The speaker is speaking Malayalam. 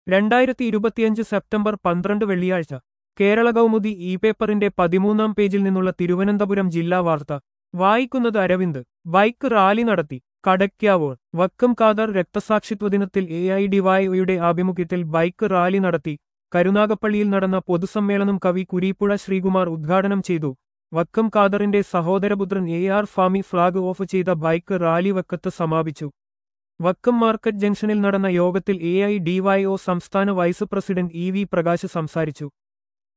രണ്ടായിരത്തി ഇരുപത്തിയഞ്ച് സെപ്റ്റംബർ പന്ത്രണ്ട് വെള്ളിയാഴ്ച കേരള കൗമുദി ഇ പേപ്പറിന്റെ പതിമൂന്നാം പേജിൽ നിന്നുള്ള തിരുവനന്തപുരം ജില്ലാ വാർത്ത വായിക്കുന്നത് അരവിന്ദ് ബൈക്ക് റാലി നടത്തി കടയ്ക്കാവൂർ വക്കം കാദർ രക്തസാക്ഷിത്വ ദിനത്തിൽ എ ഐ ഡിവൈഒയുടെ ആഭിമുഖ്യത്തിൽ ബൈക്ക് റാലി നടത്തി കരുനാഗപ്പള്ളിയിൽ നടന്ന പൊതുസമ്മേളനം കവി കുരീപ്പുഴ ശ്രീകുമാർ ഉദ്ഘാടനം ചെയ്തു വക്കം കാദറിന്റെ സഹോദരപുത്രൻ A R Fami flag off ചെയ്ത ബൈക്ക് റാലി വക്കത്ത് സമാപിച്ചു വക്കം മാർക്കറ്റ് ജംഗ്ഷനിൽ നടന്ന യോഗത്തിൽ എ ഐ ഡിവൈഒ സംസ്ഥാന vice president E V Prakash സംസാരിച്ചു